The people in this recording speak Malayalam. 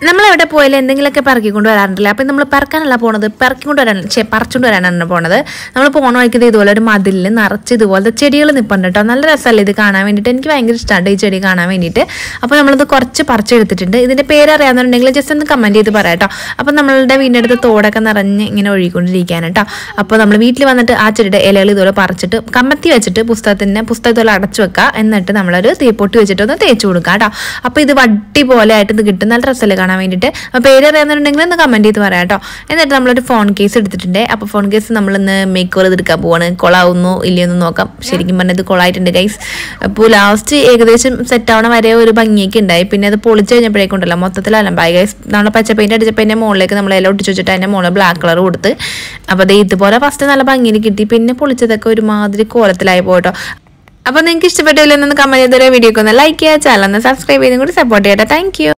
നമ്മളെവിടെ പോയാലും എന്തെങ്കിലുമൊക്കെ പറക്കിക്കൊണ്ട് വരാറുണ്ടല്ലോ അപ്പം നമ്മൾ പറക്കാനല്ല പോണത് പറക്കിക്കൊണ്ട് വരാൻ ചെ പറിച്ചുകൊണ്ട് വരാനാണ് പോണത് നമ്മൾ പോണ വഴിക്കുന്നത് ഇതുപോലെ ഒരു മതിലിൽ നിറച്ച് ഇതുപോലത്തെ ചെടികൾ നിൽപ്പുണ്ട് കേട്ടോ നല്ല രസമല്ലേ ഇത് കാണാൻ വേണ്ടിയിട്ട് എനിക്ക് ഭയങ്കര ഇഷ്ടമാണ് ഈ ചെടി കാണാൻ വേണ്ടിയിട്ട് അപ്പോൾ നമ്മളിത് കുറച്ച് പറിച്ചെടുത്തിട്ടുണ്ട് ഇതിൻ്റെ പേര് അറിയാമെന്നുണ്ടെങ്കിൽ ജസ്റ്റ് ഒന്ന് കമൻറ്റ് ചെയ്ത് പറയാം കേട്ടോ അപ്പോൾ നമ്മളുടെ വീടിൻ്റെ അടുത്ത് തോടൊക്കെ നിറഞ്ഞ് ഇങ്ങനെ ഒഴുകിക്കൊണ്ടിരിക്കുകയാണ് കേട്ടോ അപ്പോൾ നമ്മൾ വീട്ടിൽ വന്നിട്ട് ആ ചെടിയുടെ ഇലകൾ ഇതുപോലെ പറിച്ചിട്ട് കമ്മത്തി വെച്ചിട്ട് പുസ്തകത്തിൻ്റെ പുസ്തകം ഇതുപോലെ അടച്ചു വെക്കുക എന്നിട്ട് നമ്മളൊരു തീപ്പൊട്ടി വെച്ചിട്ട് ഒന്ന് തേച്ച് കൊടുക്കുക കേട്ടോ അപ്പോൾ ഇത് വട്ടി പോലെ ആയിട്ട് ഇത് കിട്ടും നല്ല രസമല്ലേ കാണാൻ വേണ്ടിയിട്ട് അപ്പോൾ പേര് അറിയാമെന്നുണ്ടെങ്കിൽ ഒന്ന് കമൻറ്റ് ചെയ്ത് പറയാം കേട്ടോ എന്നിട്ട് നമ്മളൊരു ഫോൺ കേസ് എടുത്തിട്ടുണ്ട് അപ്പോൾ ഫോൺ കേസ് നമ്മളിന്ന് മേക്ക് ഓവർ എടുക്കാൻ പോവാണ് കൊളാവുന്നു ഇല്ലയെന്ന് നോക്കാം ശരിക്കും പറഞ്ഞത് കൊളായിട്ടുണ്ട് ഗൈസ് അപ്പോൾ ലാസ്റ്റ് ഏകദേശം സെറ്റ് ആവണ വരെ ഒരു ഭംഗിയൊക്കെ ഉണ്ടായി പിന്നെ അത് പൊളിച്ച് കഴിഞ്ഞപ്പോഴേക്കുണ്ടല്ലോ മൊത്തത്തിൽ അലമ്പായി ഗൈസ് നമ്മൾ പച്ച പെയിൻറ്റ് അടിച്ചപ്പോൾ അതിൻ്റെ മുകളിലേക്ക് നമ്മൾ ഇല ഒട്ടിച്ച് വെച്ചിട്ട് അതിൻ്റെ മുകളിൽ ബ്ലാക്ക് കളർ കൊടുത്ത് അപ്പോൾ അത് ഇതുപോലെ ഫസ്റ്റ് നല്ല ഭംഗിയിൽ കിട്ടി പിന്നെ പൊളിച്ചതൊക്കെ ഒരുമാതിരി കോലത്തിലായി പോട്ടോ അപ്പോൾ നിങ്ങൾക്ക് ഇഷ്ടപ്പെട്ടില്ലെന്നൊന്ന് കമൻറ്റ് ചെയ്തൊരു വീഡിയോ ഒക്കെ ഒന്ന് ലൈക്ക് ചെയ്യുക ചാനൽ ഒന്ന് സബ്സ്ക്രൈബ് ചെയ്തും കൂടി സപ്പോർട്ട് ചെയ്യട്ടെ താങ്ക്